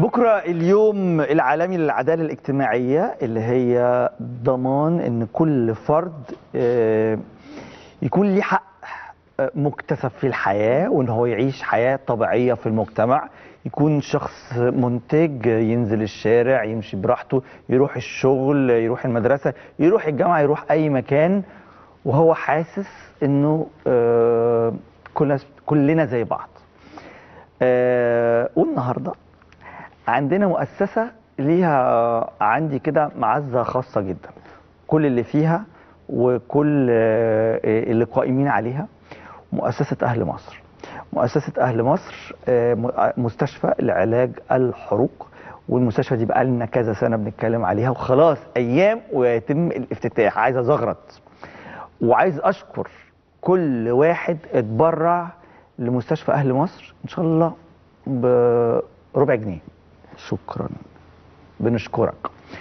بكرة اليوم العالمي للعدالة الاجتماعية اللي هي ضمان ان كل فرد آه، يكون ليه حق آه، مكتسب في الحياة وان هو يعيش حياة طبيعية في المجتمع يكون شخص منتج ينزل الشارع يمشي براحته يروح الشغل يروح المدرسة يروح الجامعة يروح اي مكان وهو حاسس انه آه، كلنا كلنا زي بعض آه، والنهارده عندنا مؤسسة ليها عندي كده معزة خاصة جدا كل اللي فيها وكل آه، اللي قائمين عليها مؤسسة أهل مصر مؤسسة أهل مصر آه، م- مستشفى لعلاج الحروق والمستشفى دي بقى لنا كذا سنة بنتكلم عليها وخلاص أيام ويتم الافتتاح عايز أزغرط وعايز أشكر كل واحد اتبرع لمستشفى أهل مصر إن شاء الله بربع جنيه شكرا بنشكرك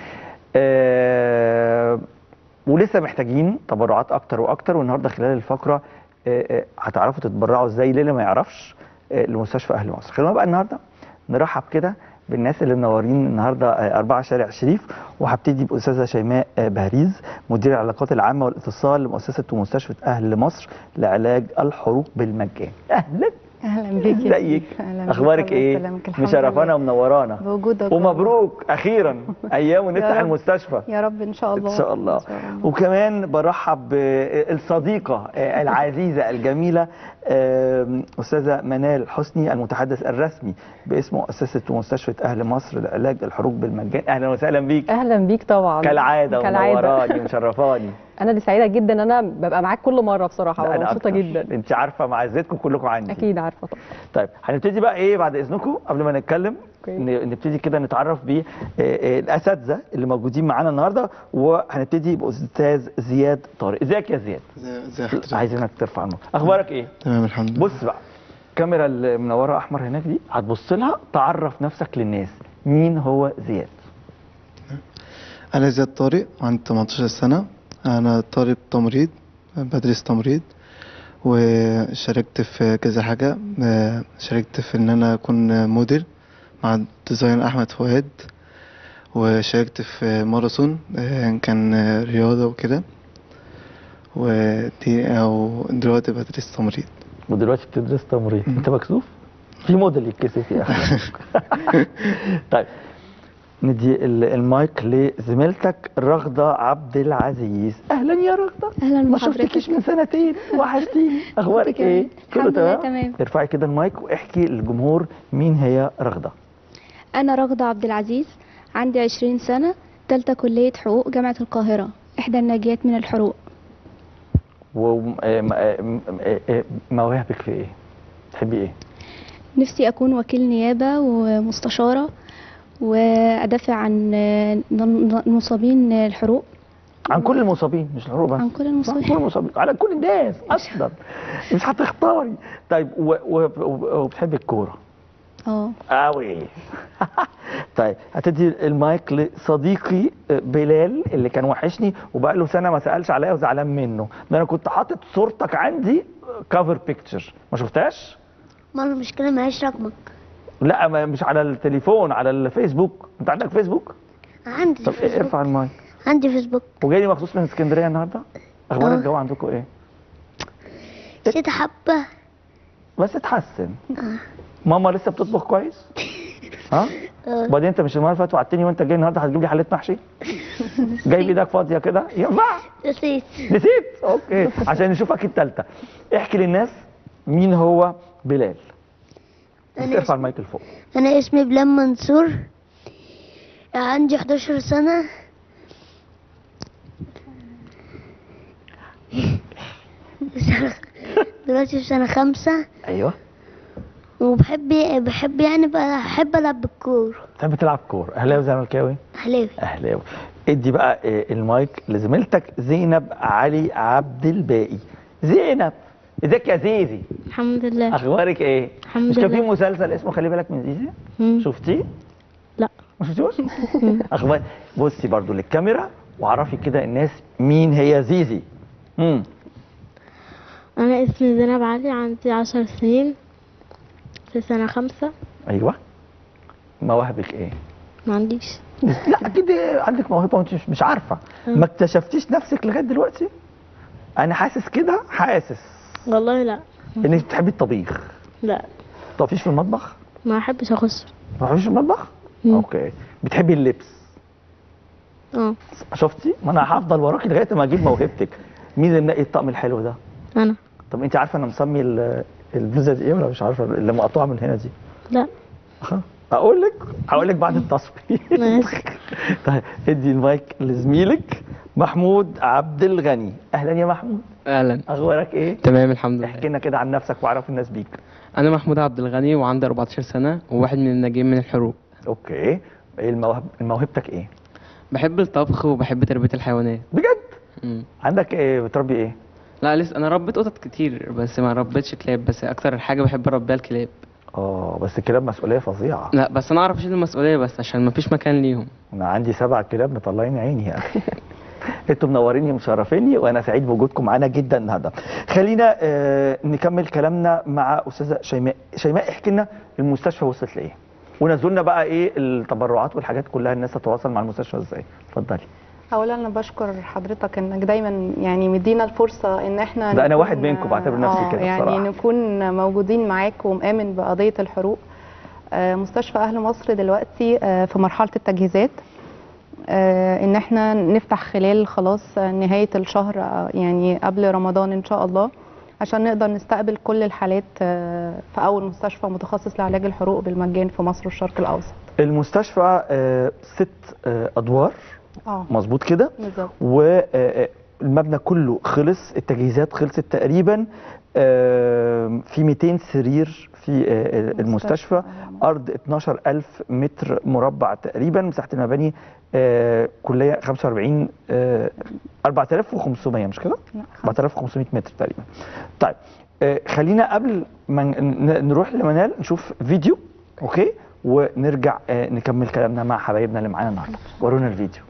آه ولسه محتاجين تبرعات اكتر واكتر والنهارده خلال الفقره آه آه هتعرفوا تتبرعوا ازاي للي ما يعرفش آه لمستشفى اهل مصر خلونا بقى النهارده نرحب كده بالناس اللي منورين النهارده آه، أربعة شارع شريف وهبتدي باستاذه شيماء آه، بهريز مدير العلاقات العامه والاتصال لمؤسسه ومستشفى اهل مصر لعلاج الحروق بالمجان اهلا اهلا بيك يا ازيك سيف. أهلا بيك. اخبارك الله ايه يسلمك. الحمد مشرفانا لله. ومنورانا بوجودك ومبروك اخيرا ايام ونفتح رب. المستشفى يا رب ان شاء الله ان شاء الله إن شاء الله. وكمان برحب بالصديقه العزيزه الجميله آم، استاذه منال حسني المتحدث الرسمي باسم مؤسسه ومستشفى اهل مصر لعلاج الحروق بالمجان اهلا وسهلا بيك اهلا بيك طبعا كالعاده كالعاده ومنوراني ومشرفاني انا اللي سعيده جدا ان انا ببقى معاك كل مره بصراحه لا، ببقى أنا مبسوطه أكتر. جدا انت عارفه معزتكم كلكم عندي اكيد عارفه طبعا طيب هنبتدي بقى ايه بعد اذنكم قبل ما نتكلم أوكي. ن- نبتدي كده نتعرف بالاساتذه اللي موجودين معانا النهارده وهنبتدي باستاذ زياد طارق ازيك يا زياد ازي حضرتك عايزينك ترفع النور اخبارك ايه تمام الحمد لله بص بقى الكاميرا المنوره احمر هناك دي هتبص لها تعرف نفسك للناس مين هو زياد انا زياد طارق عندي 18 سنه انا طالب تمريض بدرس تمريض وشاركت في كذا حاجه آه، شاركت في ان انا اكون موديل مع الديزاين احمد فؤاد وشاركت في ماراثون آه، كان آه، رياضه وكده ودي او دلوقتي بدرس تمريض ودلوقتي بتدرس تمريض انت مكسوف في موديل يتكسف يا اخي طيب ندي ال- المايك لزميلتك رغده عبد العزيز اهلا يا رغده اهلا ما بحضرتك شفتكيش من سنتين وحشتيني اخبارك كمان. ايه الحمد لله تمام. ارفعي كده المايك واحكي للجمهور مين هي رغده انا رغدة عبد العزيز عندي 20 سنة تالتة كلية حقوق جامعة القاهرة احدى الناجيات من الحروق ومواهبك في ايه تحبي ايه نفسي اكون وكيل نيابة ومستشارة وادافع عن المصابين الحروق عن كل المصابين مش الحروق بس عن كل عن كل المصابين المصابين على كل الناس اصلا مش هتختاري طيب و- و- و- وبتحبي الكوره اه قوي طيب هتدي المايك لصديقي بلال اللي كان وحشني وبقى له سنه ما سالش عليا وزعلان منه ده انا كنت حاطط صورتك عندي كفر بيكتشر ما شفتهاش ما المشكلة معيش رقمك لا ما مش على التليفون على الفيسبوك انت عندك فيسبوك عندي طب إيه فيسبوك ارفع المايك عندي فيسبوك وجاي لي مخصوص من اسكندريه النهارده اخبار آه. الجو عندكم ايه نسيت حبة بس اتحسن ماما لسه بتطبخ كويس ها آه. وبعدين انت مش المره اللي فاتت وعدتني وانت جاي النهارده هتجيب لي حله محشي جايب ايدك فاضيه كده ينفع نسيت نسيت اوكي عشان نشوفك التالتة احكي للناس مين هو بلال أنا ترفع اسمي, المايك لفوق أنا اسمي بلال منصور عندي 11 سنة سنة- دلوقتي في سنة خمسة ايوه وبحب بحب يعني بحب ألعب بالكور تحب تلعب كوره اهلاوي وزملكاوي أهلاوي اهلاوي ادي بقى آه، المايك لزميلتك زينب علي عبد الباقي زينب ازيك يا زيزي الحمد لله اخبارك ايه الحمد مش كان في لله. مسلسل اسمه خلي بالك من زيزي مم. شفتيه لا ما شفتوش اخبار بصي برضو للكاميرا وعرفي كده الناس مين هي زيزي امم أنا اسمي زينب علي عندي عشر سنين في سنة خمسة ايوه مواهبك ايه ما عنديش لا اكيد عندك موهبه وانت مش, مش عارفه ما اكتشفتيش نفسك لغايه دلوقتي انا حاسس كده حاسس والله لا انك بتحبي الطبيخ لا ما فيش في المطبخ ما احبش اخش ما فيش في المطبخ مم. اوكي بتحبي اللبس اه شفتي ما انا هفضل وراكي لغايه ما اجيب موهبتك مين اللي منقي الطقم الحلو ده انا طب انت عارفه انا مسمي ال- البلوزه دي ايه ولا مش عارفه اللي مقطوعه من هنا دي لا اقول لك هقول لك بعد التصوير ماشي. طيب ادي المايك لزميلك محمود عبد الغني اهلا يا محمود اهلا اخبارك ايه تمام الحمد احكي لله لنا كده عن نفسك واعرف الناس بيك انا محمود عبد الغني وعندي 14 سنه وواحد من الناجين من الحروق اوكي ايه الموهب موهبتك ايه بحب الطبخ وبحب تربيه الحيوانات بجد مم. عندك ايه بتربي ايه لا لسه انا ربيت قطط كتير بس ما ربيتش كلاب بس اكتر حاجه بحب اربيها الكلاب اه بس الكلاب مسؤوليه فظيعه لا بس انا اعرف اشيل المسؤوليه بس عشان ما فيش مكان ليهم انا عندي سبع كلاب مطلعين عيني يا اخي انتوا منوريني ومشرفيني وانا سعيد بوجودكم معانا جدا النهارده خلينا آه نكمل كلامنا مع استاذه شيماء شيماء احكي لنا المستشفى وصلت لايه ونزلنا بقى ايه التبرعات والحاجات كلها الناس تتواصل مع المستشفى ازاي اتفضلي اولا انا بشكر حضرتك انك دايما يعني مدينا الفرصه ان احنا ده أنا نكون- واحد منكم، بعتبر نفسي آه، كده يعني بصراحة. نكون موجودين معاك ومآمن بقضيه الحروق آه، مستشفى اهل مصر دلوقتي آه، في مرحله التجهيزات آه، ان احنا نفتح خلال خلاص آه، نهايه الشهر آه، يعني قبل رمضان ان شاء الله عشان نقدر نستقبل كل الحالات آه، في اول مستشفى متخصص لعلاج الحروق بالمجان في مصر والشرق الاوسط المستشفى آه ست آه ادوار اه مظبوط كده بالظبط والمبنى كله خلص التجهيزات خلصت تقريبا آم، في 200 سرير في آه، المستشفى ارض 12000 متر مربع تقريبا مساحه المباني آه، كليه 45 آه، 4500 مش كده؟ لا، 4500 متر تقريبا. طيب آه، خلينا قبل ما ن- ن- نروح لمنال نشوف فيديو اوكي ونرجع آه، نكمل كلامنا مع حبايبنا اللي معانا النهارده ورونا الفيديو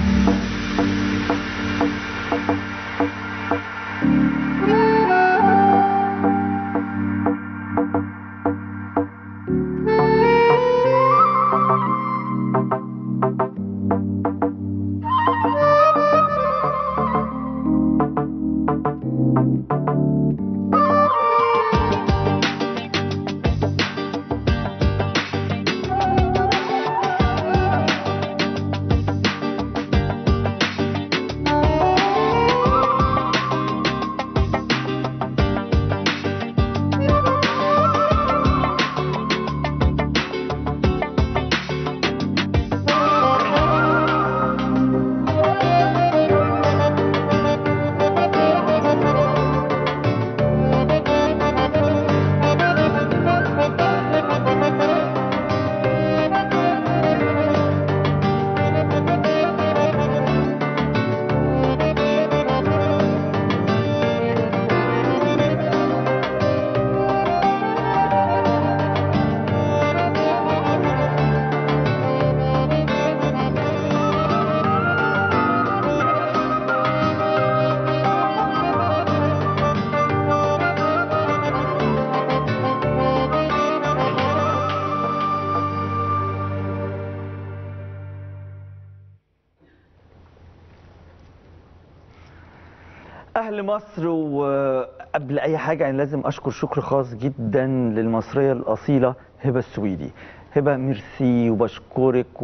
اهل مصر وقبل اي حاجه يعني لازم اشكر شكر خاص جدا للمصريه الاصيله هبه السويدي هبه ميرسي وبشكرك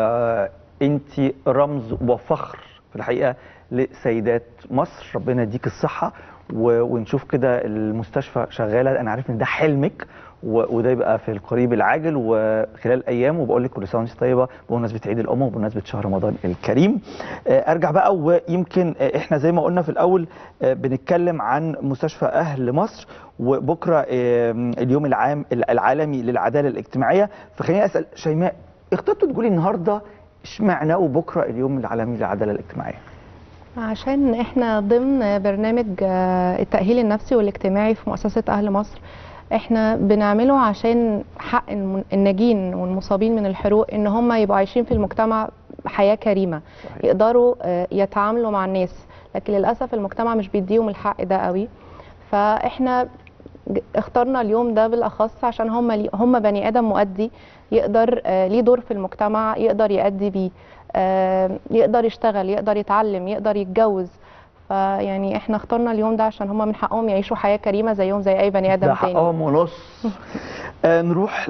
وانت رمز وفخر في الحقيقه لسيدات مصر ربنا يديك الصحه و- ونشوف كده المستشفى شغاله انا عارف ان ده حلمك و- وده يبقى في القريب العاجل وخلال ايام وبقول لك كل سنه وانت طيبه بمناسبه عيد الام وبمناسبه شهر رمضان الكريم آه، ارجع بقى ويمكن آه، احنا زي ما قلنا في الاول آه، بنتكلم عن مستشفى اهل مصر وبكره آه، اليوم العام العالمي للعداله الاجتماعيه فخليني اسال شيماء اخترتوا تقولي النهارده اشمعنى وبكره اليوم العالمي للعداله الاجتماعيه عشان احنا ضمن برنامج آه، التأهيل النفسي والاجتماعي في مؤسسة أهل مصر احنا بنعمله عشان حق الم- الناجين والمصابين من الحروق ان هم يبقوا عايشين في المجتمع حياة كريمة صحيح. يقدروا آه، يتعاملوا مع الناس لكن للأسف المجتمع مش بيديهم الحق ده قوي فاحنا ج- اخترنا اليوم ده بالاخص عشان هم لي- هم بني ادم مؤدي يقدر آه، ليه دور في المجتمع يقدر يأدي بيه آه، يقدر يشتغل يقدر يتعلم يقدر يتجوز فيعني احنا اخترنا اليوم ده عشان هم من حقهم يعيشوا حياه كريمه زيهم زي اي بني ادم ده تاني حقهم ونص آه، نروح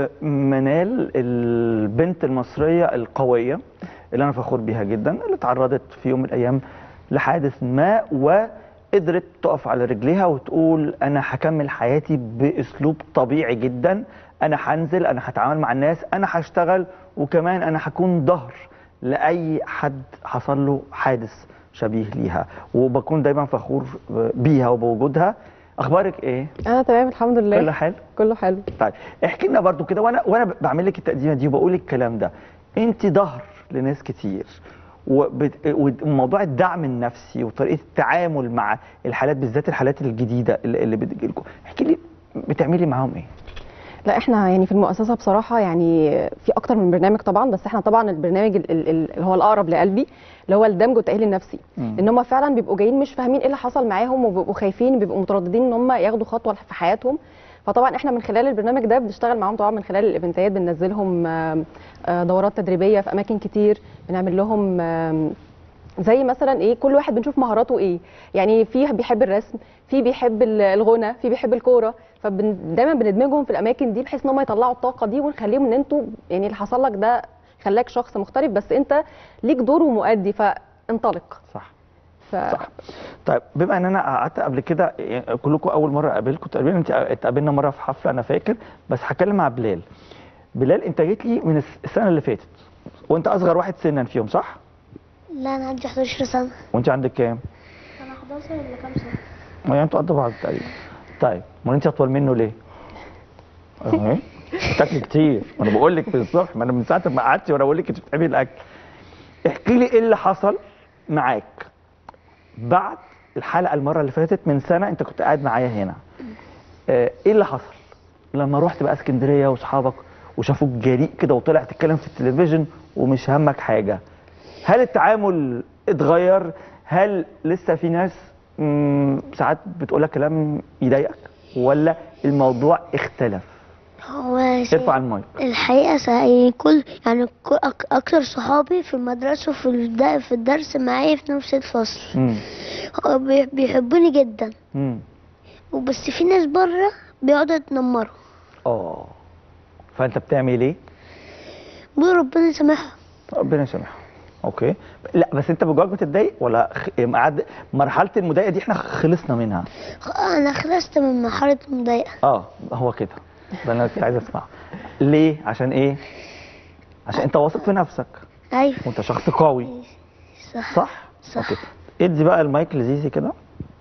لمنال البنت المصرية القوية اللي أنا فخور بيها جدا اللي تعرضت في يوم من الأيام لحادث ما وقدرت تقف على رجليها وتقول أنا هكمل حياتي بأسلوب طبيعي جدا أنا هنزل أنا هتعامل مع الناس أنا هشتغل وكمان أنا هكون ظهر لأي حد حصل له حادث شبيه ليها وبكون دايما فخور بيها وبوجودها أخبارك إيه؟ انا تمام الحمد لله كل حال كله حلو طيب احكي لنا برضو كده وانا وانا بعمل لك التقديمه دي وبقول الكلام ده انت ظهر لناس كتير وبت- وموضوع الدعم النفسي وطريقه التعامل مع الحالات بالذات الحالات الجديده اللي اللي بتجي لكم احكي لي بتعملي معاهم ايه لا احنا يعني في المؤسسه بصراحه يعني في اكتر من برنامج طبعا بس احنا طبعا البرنامج ال- ال- ال- اللي هو الاقرب لقلبي اللي هو الدمج والتاهيل النفسي مم. ان هم فعلا بيبقوا جايين مش فاهمين ايه اللي حصل معاهم وبيبقوا خايفين بيبقوا مترددين ان هم ياخدوا خطوه في حياتهم فطبعا احنا من خلال البرنامج ده بنشتغل معاهم طبعا من خلال الايفنتات بننزلهم آم، آه، دورات تدريبيه في اماكن كتير بنعمل لهم آم، زي مثلا ايه كل واحد بنشوف مهاراته ايه يعني في بيحب الرسم في بيحب ال- الغنى في بيحب الكوره فدايما بندمجهم في الاماكن دي بحيث ان هم يطلعوا الطاقه دي ونخليهم ان انتوا يعني اللي حصل لك ده خلاك شخص مختلف بس انت ليك دور ومؤدي فانطلق صح ف... صح طيب بما ان انا قعدت قبل كده يعني كلكم اول مره اقابلكم تقريبا انت اتقابلنا مره في حفله انا فاكر بس هتكلم مع بلال بلال انت جيت لي من الس- السنه اللي فاتت وانت اصغر واحد سنا فيهم صح لا انا عندي 11 سنه وانت عندك كام انا 11 ولا كام سنه ما انتوا قد بعض تقريبا طيب ما انت اطول منه ليه؟ اهي بتاكلي كتير ما انا بقول لك من الصبح ما انا من ساعه ما قعدتي وانا بقول لك انت بتعملي الاكل احكي لي ايه اللي حصل معاك بعد الحلقه المره اللي فاتت من سنه انت كنت قاعد معايا هنا آه، ايه اللي حصل لما رحت بقى اسكندريه واصحابك وشافوك جريء كده وطلع تتكلم في التلفزيون ومش همك حاجه هل التعامل اتغير هل لسه في ناس مم، ساعات بتقول لك كلام يضايقك ولا الموضوع اختلف هو ارفع المايك الحقيقة سا- يعني كل يعني كل أك- أكتر صحابي في المدرسة وفي الد- في الدرس معايا في نفس الفصل مم. هو بي- بيحبوني جدا مم. وبس في ناس بره بيقعدوا يتنمروا اه فانت بتعمل ايه بيقولوا ربنا يسامحهم ربنا يسامحه اوكي لا بس انت بجواك بتتضايق ولا خ... قعد مرحله المضايقه دي احنا خلصنا منها خ- أنا خلصت من مرحلة المضايقة اه هو كده ده اللي انا كنت عايز اسمعه ليه عشان ايه عشان انت واثق في نفسك أيوة وانت شخص قوي صح صح صح. اوكي ادي بقى المايك لزيزي كده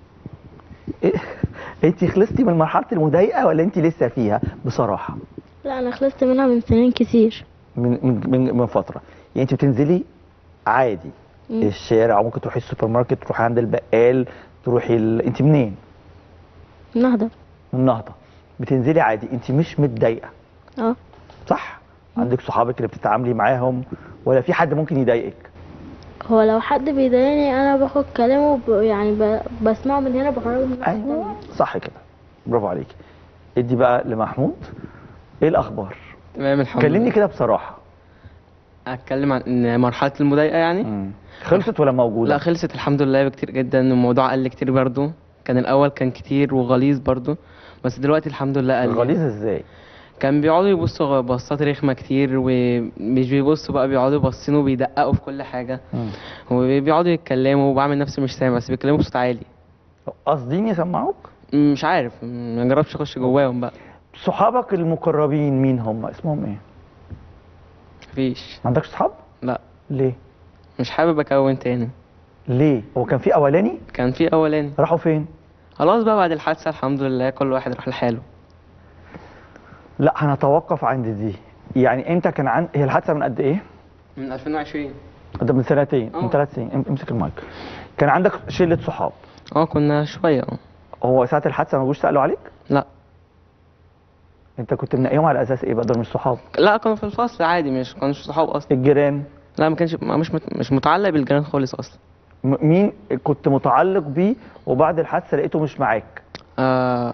إيه؟ انت خلصتي من مرحله المضايقه ولا انت لسه فيها بصراحه لا انا خلصت منها من سنين كتير من من من, من فتره يعني انت بتنزلي عادي مم. الشارع او ممكن تروحي السوبر ماركت تروحي عند البقال تروحي ال... انت منين نهضة من النهضه بتنزلي عادي انت مش متضايقه اه صح عندك صحابك اللي بتتعاملي معاهم ولا في حد ممكن يضايقك هو لو حد بيضايقني انا باخد كلامه ب... يعني ب... بسمعه من هنا بخرجه من هنا ايوه صح كده برافو عليكي ادي بقى لمحمود ايه الاخبار تمام الحمد كلمني لله كده بصراحه اتكلم عن إن مرحله المضايقه يعني مم. خلصت ولا موجوده لا خلصت الحمد لله بكتير جدا الموضوع قل كتير برضو كان الاول كان كتير وغليظ برضو بس دلوقتي الحمد لله قل غليظ ازاي كان بيقعدوا يبصوا غ- بصات رخمه كتير ومش بيبصوا بقى بيقعدوا باصين وبيدققوا في كل حاجه مم. وبيقعدوا يتكلموا وبعمل نفسي مش سامع بس بيتكلموا بصوت عالي قاصدين يسمعوك مش عارف ما جربش اخش جواهم بقى صحابك المقربين مين هم اسمهم ايه مفيش ما عندكش صحاب لا ليه مش حابب اكون تاني ليه هو كان في اولاني كان في اولاني راحوا فين خلاص بقى بعد الحادثه الحمد لله كل واحد راح لحاله لا هنتوقف عند دي يعني انت كان عن هي الحادثه من قد ايه من 2020 ده من سنتين من اه. ثلاث سنين ام- امسك المايك كان عندك شله صحاب اه كنا شويه اه هو ساعه الحادثه ما جوش سالوا عليك لا انت كنت منقيهم على اساس ايه بقى دول مش صحاب لا كانوا في الفصل عادي مش كانوش صحاب اصلا الجيران لا ما كانش ما مش مت- مش متعلق بالجيران خالص اصلا م- مين كنت متعلق بيه وبعد الحادثه لقيته مش معاك آه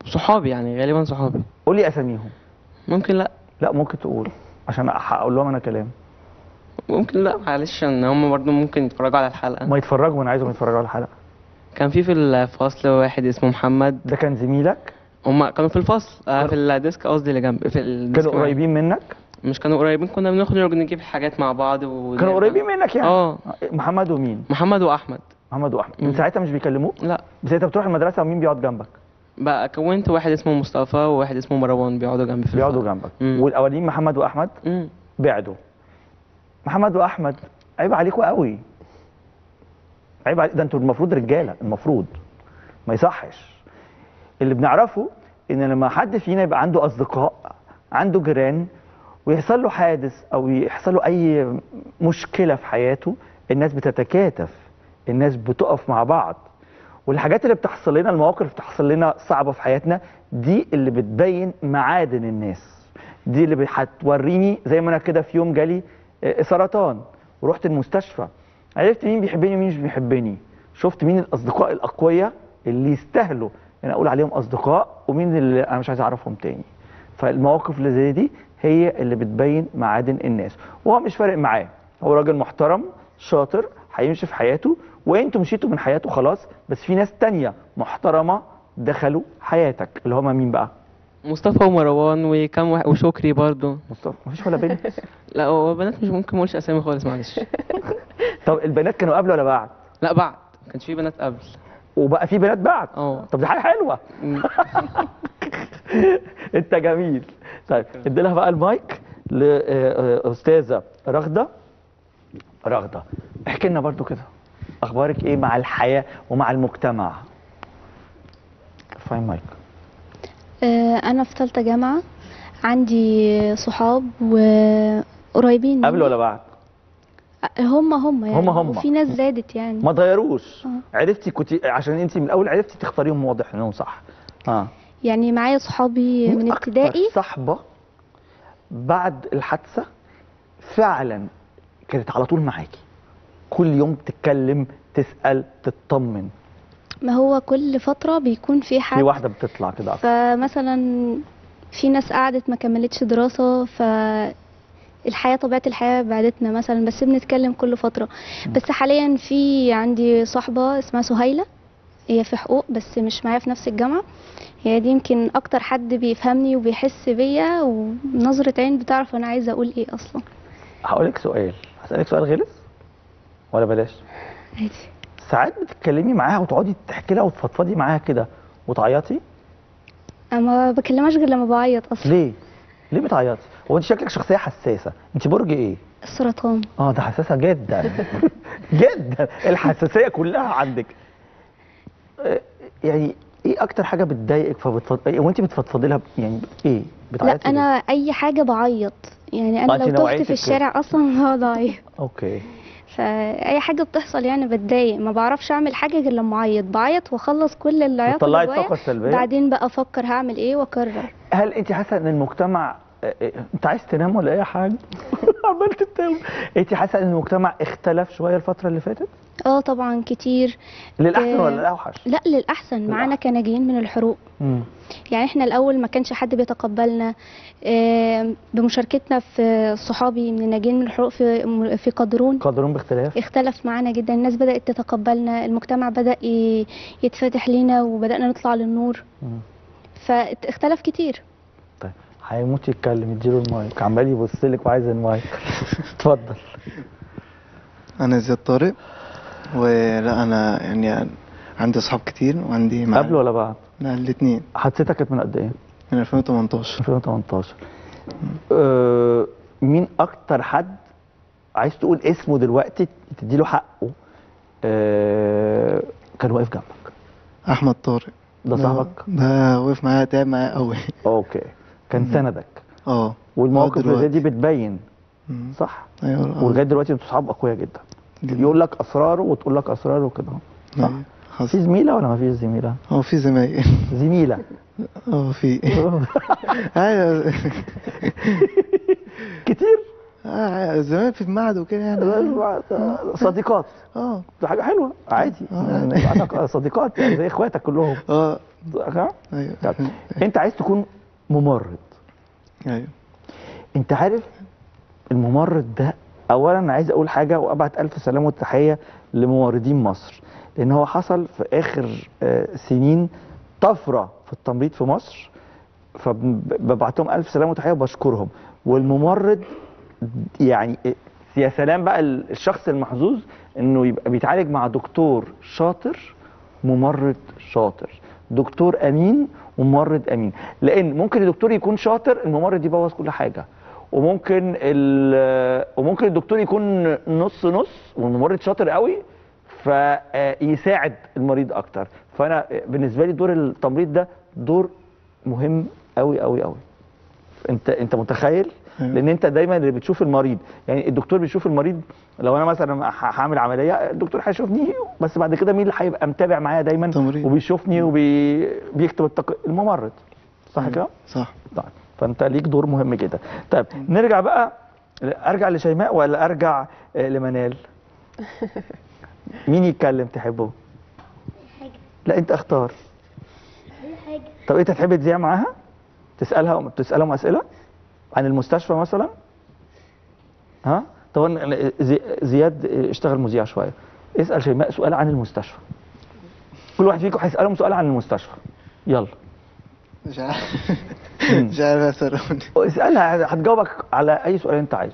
صحابي يعني غالبا صحابي قول لي اساميهم ممكن لا لا ممكن تقول عشان اقول لهم انا كلام ممكن لا معلش ان هم برضو ممكن يتفرجوا على الحلقه ما يتفرجوا انا عايزهم يتفرجوا على الحلقه كان في في الفصل واحد اسمه محمد ده كان زميلك هم كانوا في الفصل آه في الديسك قصدي اللي جنب في الديسك كانوا معايا. قريبين منك مش كانوا قريبين كنا بنخرج نجيب حاجات مع بعض و... كانوا قريبين منك يعني اه محمد ومين محمد واحمد محمد واحمد من مم. ساعتها مش بيكلموك لا بس انت بتروح المدرسه ومين بيقعد جنبك بقى كونت واحد اسمه مصطفى وواحد اسمه مروان بيقعدوا جنبي في بيقعدوا الفصل. جنبك مم. والاولين محمد واحمد مم. بعدوا محمد واحمد عيب عليكوا قوي عيب عليك ده انتوا المفروض رجاله المفروض ما يصحش اللي بنعرفه ان لما حد فينا يبقى عنده اصدقاء عنده جيران ويحصل له حادث او يحصل له اي مشكله في حياته الناس بتتكاتف الناس بتقف مع بعض والحاجات اللي بتحصل لنا المواقف اللي بتحصل لنا صعبه في حياتنا دي اللي بتبين معادن الناس دي اللي هتوريني زي ما انا كده في يوم جالي آه، سرطان ورحت المستشفى عرفت مين بيحبني ومين مش بيحبني شفت مين الاصدقاء الاقوياء اللي يستاهلوا ان اقول عليهم اصدقاء ومين اللي انا مش عايز اعرفهم تاني فالمواقف اللي زي دي هي اللي بتبين معادن الناس وهو مش فارق معاه هو راجل محترم شاطر هيمشي في حياته وانتوا مشيتوا من حياته خلاص بس في ناس تانية محترمة دخلوا حياتك اللي هما مين بقى مصطفى ومروان وكم واحد وشكري برضو مصطفى مفيش ولا بنت لا هو بنات مش ممكن ما اقولش اسامي خالص معلش طب البنات كانوا قبل ولا بعد لا بعد ما كانش في بنات قبل وبقى في بنات بعد اه طب دي حاجه حلوه مم. انت جميل طيب ادي لها بقى المايك لاستاذه رغده رغده احكي لنا برضو كده اخبارك ايه مع الحياه ومع المجتمع فاين مايك آه، انا في ثالثه جامعه عندي صحاب وقريبين قبل ولا بعد هم هم يعني هم هم. وفي ناس زادت يعني ما تغيروش اه. عرفتي كنت عشان انت من الاول عرفتي تختاريهم واضح انهم صح اه يعني معايا صحابي مين من أكتر ابتدائي صاحبه بعد الحادثه فعلا كانت على طول معاكي كل يوم تتكلم تسال تطمن ما هو كل فتره بيكون في في حد واحده بتطلع كده أكتر. فمثلا في ناس قعدت ما كملتش دراسة ف الحياة طبيعة الحياة بعدتنا مثلا بس بنتكلم كل فترة بس حاليا في عندي صاحبة اسمها سهيلة هي في حقوق بس مش معايا في نفس الجامعة هي دي يمكن أكتر حد بيفهمني وبيحس بيا ونظرة عين بتعرف أنا عايزة أقول إيه أصلا هقولك سؤال هسألك سؤال غلس ولا بلاش عادي ساعات بتتكلمي معاها وتقعدي تحكي لها وتفضفضي معاها كده وتعيطي أنا ما بكلمهاش غير لما بعيط أصلا ليه ليه بتعيطي هو انت شكلك شخصيه حساسه انت برج ايه السرطان اه ده حساسه جدا جدا الحساسيه كلها عندك آه، يعني ايه اكتر حاجه بتضايقك فبتفض... وانت بتفضفضي لها ب- يعني ايه لا بتعيطي أنا أي حاجة بعيط يعني أنا آه، أنت لو تهت نوعيتك في الشارع أصلا بقعد أعيط ليه؟ اوكي فاي حاجه بتحصل يعني بتضايق ما بعرفش اعمل حاجه غير لما اعيط بعيط واخلص كل اللي عيطته بتطلعي جوايا الطاقه السلبيه بعدين بقى افكر هعمل ايه واكرر هل انت حاسه ان المجتمع آه، آه، انت عايز تنام ولا اي حاجه عملت تنام انت حاسه ان المجتمع اختلف شويه الفتره اللي فاتت اه طبعا كتير للاحسن آه، ولا للاوحش لا للاحسن معانا للأحسن. كناجين من الحروق مم. يعني احنا الاول ما كانش حد بيتقبلنا آه، بمشاركتنا في صحابي من الناجين من الحروق في في قدرون قادرون باختلاف اختلف معانا جدا الناس بدات تتقبلنا المجتمع بدا ي- يتفتح لينا وبدانا نطلع للنور مم. فاختلف كتير طيب هيموت يتكلم اديله المايك عمال يبص لك وعايز المايك اتفضل انا زياد طارق ولا انا يعني عندي اصحاب كتير وعندي مع قبل ولا بعد لا الاثنين حادثتك كانت من قد ايه من 2018 2018 أه مين اكتر حد عايز تقول اسمه دلوقتي تديله حقه أه كان واقف جنبك احمد طارق ده صاحبك ده وقف معايا تعب معايا قوي اوكي كان مم. سندك اه والمواقف اللي زي دلوقتي. دي بتبين مم. صح ايوه آه. ولغايه دلوقتي انتوا صحاب اقوياء جدا جدا. يقول لك اسراره وتقول لك اسراره وكده صح أيوة. في حصل زميله ولا ما فيش زميله اه في زمايل زميله اه في ايوه كتير آه زمان في المعهد وكده يعني صديقات اه دي حاجه حلوه عادي يعني يبقى عندك صديقات يعني زي اخواتك كلهم اه ها؟ ايوه طب، انت عايز تكون ممرض ايوه انت عارف الممرض ده اولا انا عايز اقول حاجه وابعت الف سلامه وتحيه لممرضين مصر لان هو حصل في اخر آه، سنين طفره في التمريض في مصر فببعت لهم الف سلامه وتحيه وبشكرهم والممرض يعني يا سلام بقى الشخص المحظوظ انه يبقى بيتعالج مع دكتور شاطر ممرض شاطر دكتور امين وممرض امين لان ممكن الدكتور يكون شاطر الممرض يبوظ كل حاجه وممكن ال- وممكن الدكتور يكون نص نص والممرض شاطر قوي فيساعد المريض اكتر فانا بالنسبه لي دور التمريض ده دور مهم قوي قوي قوي انت انت متخيل أيوة. لان انت دايما اللي بتشوف المريض يعني الدكتور بيشوف المريض لو انا مثلا ه- هعمل عمليه الدكتور هيشوفني بس بعد كده مين اللي هيبقى متابع معايا دايما تمريض. وبيشوفني وبيكتب التق... الممرض صح كده صح طيب فانت ليك دور مهم جدا طيب نرجع بقى ارجع لشيماء ولا ارجع آه، لمنال مين يتكلم تحبه حاجة لا انت اختار أي حاجة طب انت تحب تذيع معاها تسالها تسالهم اسئله عن المستشفى مثلا ها طبعا أنا- زي- زياد اشتغل مذيع شويه اسال شيماء سؤال عن المستشفى كل واحد فيكم هيسالهم سؤال عن المستشفى يلا مش عارف مش عارف اسالوني اسالها هتجاوبك على اي سؤال انت عايزه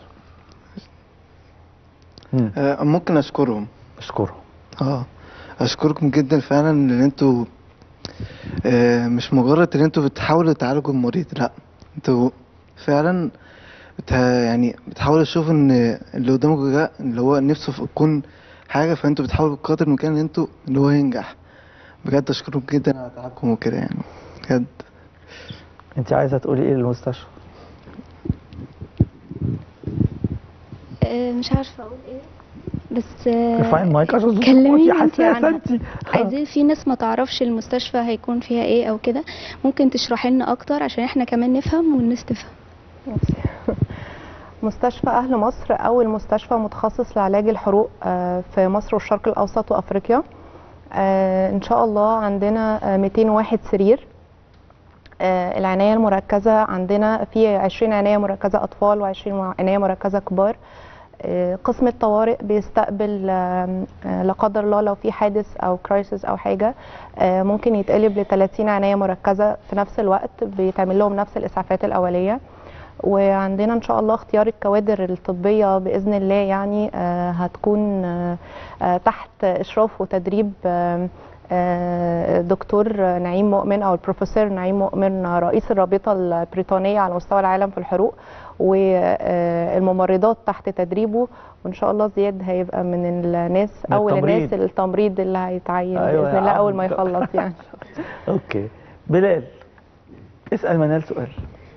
مم. آه، ممكن اشكرهم اشكره اه اشكركم جدا فعلا ان انتوا آه، مش مجرد ان انتوا بتحاولوا تعالجوا المريض لا انتوا فعلا بت يعني بتحاولوا تشوفوا ان اللي قدامكم ده اللي هو نفسه في يكون حاجه فانتوا بتحاولوا بقدر الامكان ان انتوا اللي هو ينجح بجد اشكركم جدا على تعبكم وكده يعني بجد انت عايزه تقولي ايه للمستشفى آه، مش عارفه اقول ايه بس آه، ارفعي المايك عشان صوتك كلميني صوتي انت حساسه عنها. انت عايزين في ناس ما تعرفش المستشفى هيكون فيها ايه او كده ممكن تشرحي لنا اكتر عشان احنا كمان نفهم والناس تفهم مستشفى أهل مصر أول مستشفى متخصص لعلاج الحروق آه، في مصر والشرق الأوسط وأفريقيا آه، إن شاء الله عندنا آه، 201 سرير آه، العناية المركزة عندنا في 20 عناية مركزة أطفال و20 عناية مركزة كبار آه، قسم الطوارئ بيستقبل آم، آه، لا قدر الله لو في حادث او كرايسيس او حاجه آه، ممكن يتقلب ل 30 عنايه مركزه في نفس الوقت بيتعمل لهم نفس الاسعافات الاوليه وعندنا ان شاء الله اختيار الكوادر الطبيه باذن الله يعني آه، هتكون آه، آه، تحت اشراف وتدريب آم، آه، دكتور نعيم مؤمن او البروفيسور نعيم مؤمن رئيس الرابطه البريطانيه على مستوى العالم في الحروق والممرضات تحت تدريبه وان شاء الله زياد هيبقى من الناس من اول التمريض. الناس التمريض اللي هيتعين أيوة باذن يا الله عم. اول ما يخلص يعني اوكي بلال اسال منال سؤال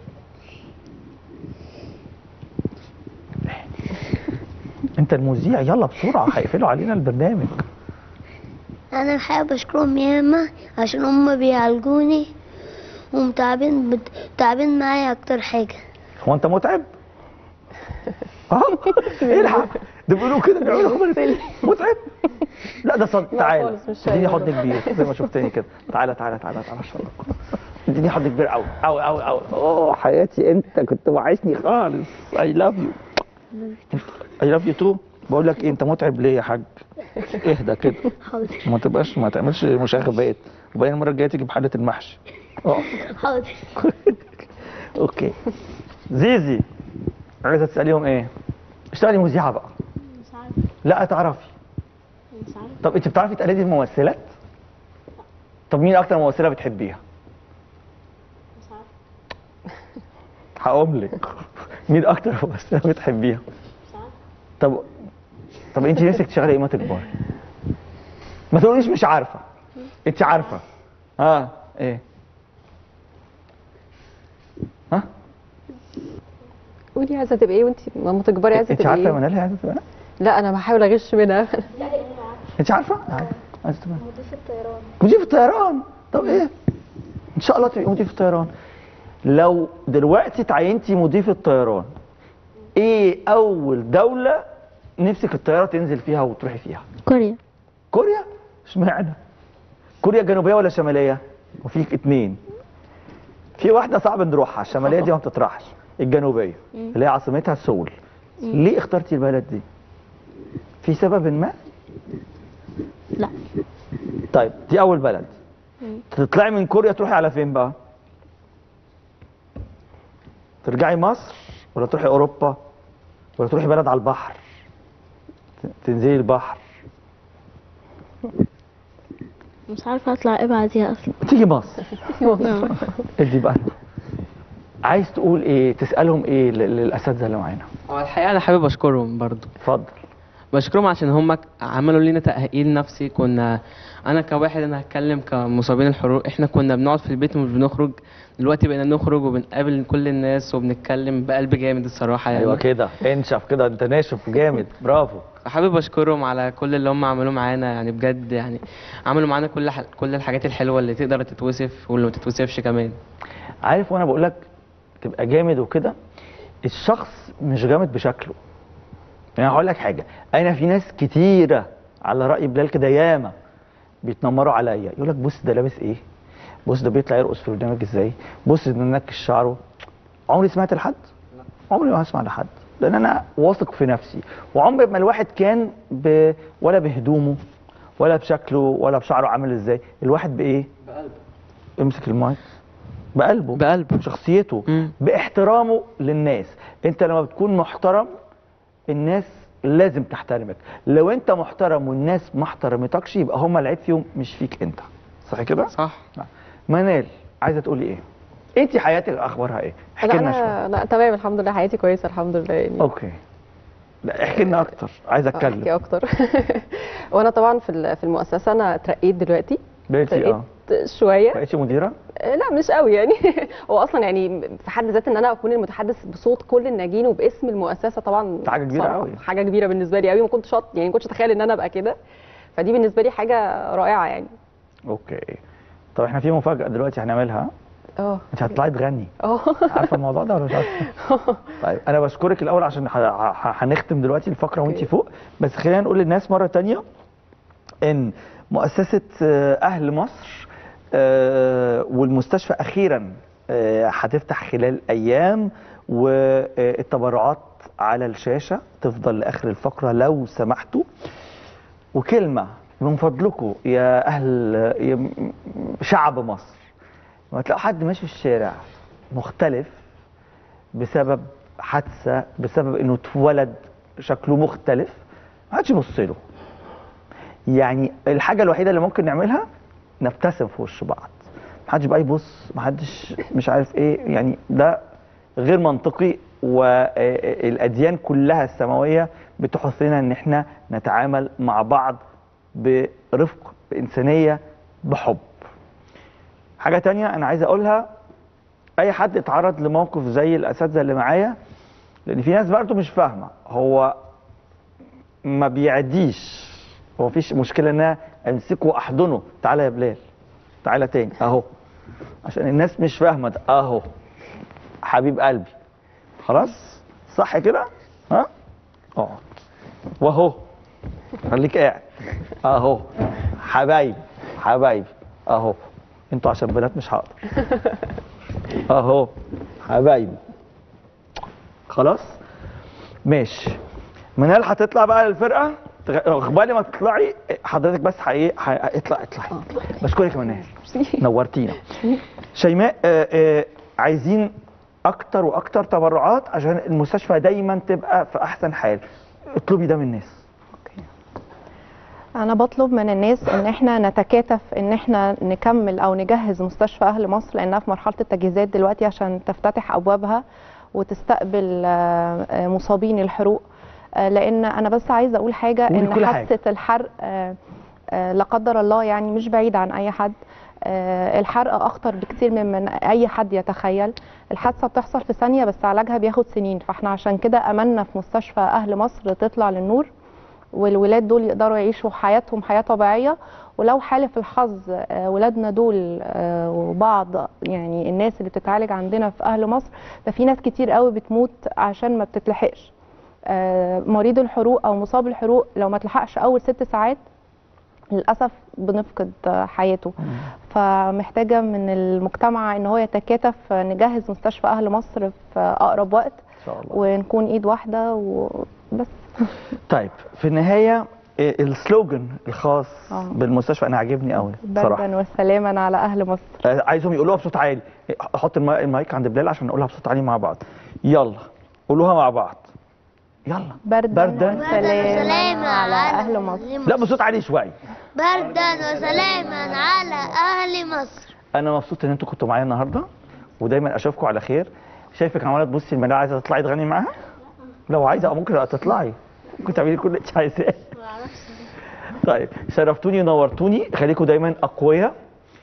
انت المذيع يلا بسرعه هيقفلوا علينا البرنامج انا حابب اشكرهم ياما عشان هم بيعالجوني ومتعبين بت... تعبين معايا اكتر حاجه هو انت متعب؟ اه الحق ده بيقولوا كده بيعملوا خبر متعب لا ده صد تعالى خالص مش اديني شايفة. حضن كبير زي ما شفتني كده تعالى تعالى تعالى تعالى عشان اديني حضن كبير قوي قوي قوي قوي اوه حياتي انت كنت وحشني خالص اي لاف يو اي لاف يو تو بقول لك ايه انت متعب ليه يا حاج اهدى كده حاضر ما تبقاش ما تعملش مشاغبات وبعدين المره الجايه تيجي بحاله المحشي اه حاضر اوكي زيزي عايزه تساليهم ايه اشتغلي مذيعه بقى مش عارفة لا تعرفي مش عارفة طب انت بتعرفي تقلدي الممثلات طب مين اكتر ممثله بتحبيها مش عارفة هقوم لك مين اكتر ممثله بتحبيها مش عارفة طب طب انت نفسك تشتغلي ايه ما تكبري ما تقوليش مش عارفه انت عارفه اه ايه ها قولي عايزه تبقى ايه وانت لما تكبري عايزه انت تبقى عارفه يا ايه منال عايزه تبقى إيه؟ لا انا بحاول اغش منها انت عارفه عارفة. عايزه تبقى إيه؟ مضيف الطيران مضيف الطيران طب ايه ان شاء الله تبقي مضيف الطيران لو دلوقتي تعينتي مضيف الطيران ايه اول دوله نفسك الطياره تنزل فيها وتروحي فيها كوريا كوريا اشمعنى كوريا جنوبيه ولا شماليه وفيك اتنين في واحده صعب نروحها الشماليه دي ما بتطرحش الجنوبيه اللي هي عاصمتها سول ليه اخترتي البلد دي في سبب ما لا طيب دي اول بلد تطلعي من كوريا تروحي على فين بقى ترجعي مصر ولا تروحي اوروبا ولا تروحي بلد على البحر ت- تنزلي البحر مش عارفة اطلع ايه بعديها اصلا تيجي مصر ادي بقى عايز تقول ايه تسالهم ايه لل- للاساتذه اللي معانا هو الحقيقه انا حابب اشكرهم برضو اتفضل بشكرهم عشان هم عملوا لنا تأهيل نفسي كنا انا كواحد انا هتكلم كمصابين الحروق احنا كنا بنقعد في البيت ومش بنخرج دلوقتي بقينا نخرج وبنقابل كل الناس وبنتكلم بقلب جامد الصراحة يعني ايوه كده انشف كده انت ناشف جامد برافو حابب اشكرهم على كل اللي هم عملوه معانا يعني بجد يعني عملوا معانا كل ح... كل الحاجات الحلوة اللي تقدر تتوصف واللي ما تتوصفش كمان عارف وانا بقول لك تبقى جامد وكده الشخص مش جامد بشكله يعني هقول لك حاجه انا في ناس كتيره على راي بلال كده ياما بيتنمروا عليا يقول لك بص ده لابس ايه بص ده بيطلع يرقص في البرنامج ازاي بص ده منكش شعره عمري سمعت لحد عمري ما هسمع لحد لان انا واثق في نفسي وعمر ما الواحد كان ب... ولا بهدومه ولا بشكله ولا بشعره عامل ازاي الواحد بايه بقلبه امسك المايك بقلبه بقلبه. شخصيته مم. باحترامه للناس انت لما بتكون محترم الناس لازم تحترمك لو انت محترم والناس ما احترمتكش يبقى هم العيب فيهم مش فيك انت صح كده صح منال عايزه تقولي ايه انت حياتك اخبارها ايه احكي لا لنا شويه انا لا تمام الحمد لله حياتي كويسه الحمد لله يعني اوكي لا احكي لنا اكتر عايز احكي اتكلم اكتر وانا طبعا في ال- في المؤسسه انا اترقيت دلوقتي بقيتي اه اترقيت شويه بقيتي مديره آه، لا مش قوي يعني هو اصلا يعني في حد ذات ان انا اكون المتحدث بصوت كل الناجين وباسم المؤسسه طبعا دي حاجة كبيرة صراحة قوي. حاجه كبيره بالنسبه لي قوي ما كنتش أط- يعني ما كنتش اتخيل ان انا ابقى كده فدي بالنسبه لي حاجه رائعه يعني اوكي طب احنا في مفاجاه دلوقتي هنعملها اه انت هتطلعي تغني اه عارفه الموضوع ده ولا مش عارفه طيب انا بشكرك الاول عشان ح- ح- هنختم دلوقتي الفقره وانت أوكي. فوق بس خلينا نقول للناس مره تانية ان مؤسسه آه، اهل مصر آه، والمستشفى اخيرا آه، هتفتح خلال ايام والتبرعات على الشاشه تفضل لاخر الفقره لو سمحتوا وكلمه من فضلكم يا اهل يا م- شعب مصر لما تلاقوا حد ماشي في الشارع مختلف بسبب حادثه بسبب انه اتولد شكله مختلف ما حدش يبص له يعني الحاجه الوحيده اللي ممكن نعملها نبتسم في وش بعض ما حدش بقى يبص ما حدش مش عارف ايه يعني ده غير منطقي والاديان كلها السماويه بتحث لنا ان احنا نتعامل مع بعض برفق بانسانيه بحب حاجه تانية انا عايز اقولها اي حد اتعرض لموقف زي الاساتذه اللي معايا لان في ناس برضه مش فاهمه هو ما بيعديش هو مفيش مشكله ان انا امسكه واحضنه تعالى يا بلال تعالى تاني اهو عشان الناس مش فاهمه ده اهو حبيب قلبي خلاص صح كده ها اقعد واهو خليك قاعد اهو حبايبي حبايبي اهو انتوا عشان بنات مش هقدر اهو حبايبي خلاص ماشي منال هتطلع بقى للفرقه تغ- اقبالي ما تطلعي حضرتك بس حقيقي اطلع اطلعي بشكرك يا منال نورتينا شيماء آه، آه، عايزين اكتر واكتر تبرعات عشان المستشفى دايما تبقى في احسن حال اطلبي ده من الناس انا بطلب من الناس ان احنا نتكاتف ان احنا نكمل او نجهز مستشفى اهل مصر لانها في مرحله التجهيزات دلوقتي عشان تفتتح ابوابها وتستقبل آه، آه، مصابين الحروق آه، لان انا بس عايزه اقول حاجه قولي ان كل حاجة. حادثه الحرق آه، آه، لا قدر الله يعني مش بعيد عن اي حد آه، الحرق اخطر بكتير من من اي حد يتخيل الحادثه بتحصل في ثانيه بس علاجها بياخد سنين فاحنا عشان كده املنا في مستشفى اهل مصر تطلع للنور والولاد دول يقدروا يعيشوا حياتهم حياه طبيعيه ولو حالف الحظ آه، ولادنا دول آه، وبعض يعني الناس اللي بتتعالج عندنا في اهل مصر ده في ناس كتير قوي بتموت عشان ما بتتلحقش آه، مريض الحروق او مصاب الحروق لو ما تلحقش اول ست ساعات للاسف بنفقد آه، حياته فمحتاجه من المجتمع ان هو يتكاتف آه، نجهز مستشفى اهل مصر في اقرب وقت ان شاء الله ونكون ايد واحده وبس طيب في النهايه إيه السلوجن الخاص آه. بالمستشفى انا عاجبني قوي صراحه بردا وسلاما على اهل مصر آه، عايزهم يقولوها بصوت عالي احط الماي- المايك عند بلال عشان نقولها بصوت عالي مع بعض يلا قولوها مع بعض يلا بردا, بردا وسلاما على اهل مصر لا بصوت عالي شويه بردا وسلاما على أهل مصر انا مبسوط ان انتوا كنتوا معايا النهارده ودايما اشوفكم على خير شايفك عماله تبصي الملاعه عايزه تطلعي تغني معاها لو عايزه ممكن تطلعي ممكن تعملي كل اللي انت عايزاه طيب شرفتوني ونورتوني خليكم دايما اقوياء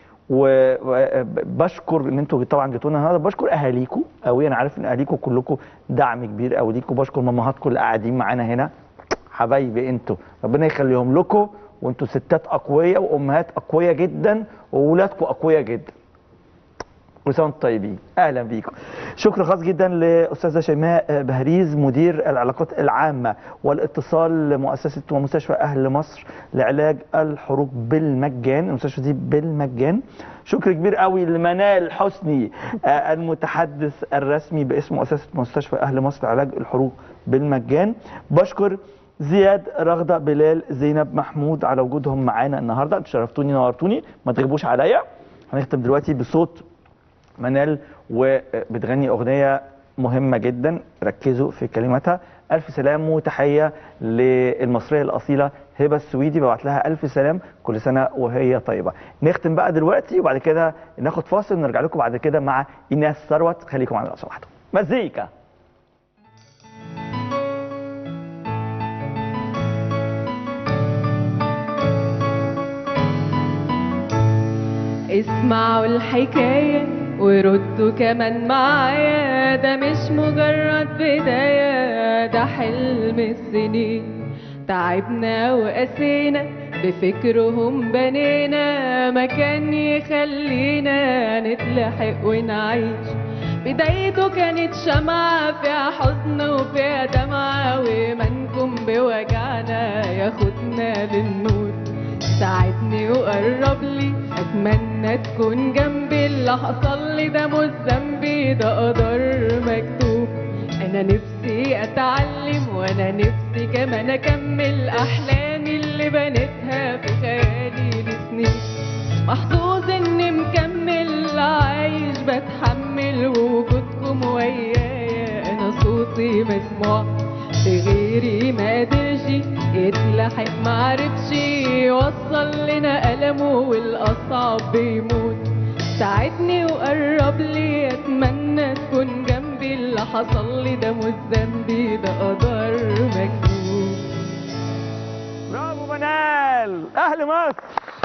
وبشكر ان انتوا طبعا جيتونا النهارده بشكر اهاليكم قوي انا عارف ان اهاليكم كلكم دعم كبير قوي ليكم بشكر مامهاتكم اللي قاعدين معانا هنا حبايبي انتوا ربنا يخليهم لكم وانتوا ستات اقوياء وامهات اقوياء جدا واولادكم اقوياء جدا كل سنه وانتم طيبين اهلا بيكم شكر خاص جدا لاستاذه شيماء بهريز مدير العلاقات العامه والاتصال لمؤسسه ومستشفى اهل مصر لعلاج الحروق بالمجان المستشفى دي بالمجان شكر كبير قوي لمنال حسني آه، المتحدث الرسمي باسم مؤسسه مستشفى اهل مصر لعلاج الحروق بالمجان بشكر زياد رغده بلال زينب محمود على وجودهم معانا النهارده انتوا شرفتوني نورتوني ما تغيبوش عليا هنختم دلوقتي بصوت منال وبتغني اغنيه مهمه جدا ركزوا في كلماتها الف سلام وتحيه للمصريه الاصيله هبه السويدي ببعت لها الف سلام كل سنه وهي طيبه نختم بقى دلوقتي وبعد كده ناخد فاصل ونرجع لكم بعد كده مع ايناس ثروت خليكم معانا لو سمحتوا مزيكا اسمعوا الحكاية وردوا كمان معايا ده مش مجرد بداية ده حلم السنين تعبنا وقسينا بفكرهم بنينا مكان يخلينا نتلحق ونعيش بدايته كانت شمعة فيها حزن وفيها دمعة ومنكم بوجعنا ياخدنا للنور ساعدني وقرب لي اتمنى تكون جنبي اللي حصل لي ده مش ذنبي ده قدر مكتوب انا نفسي اتعلم وانا نفسي كمان اكمل احلامي اللي بنيتها في خيالي لسنين محظوظ اني مكمل عايش بتحمل وجودكم ويايا انا صوتي مسموع في غيري ما قدرش يتلحق معرفش يوصل لنا ألمه والأصعب بيموت ساعدني وقرب لي أتمنى تكون جنبي اللي حصل لي ده مش ذنبي ده قدر مكتوب برافو منال اهل مصر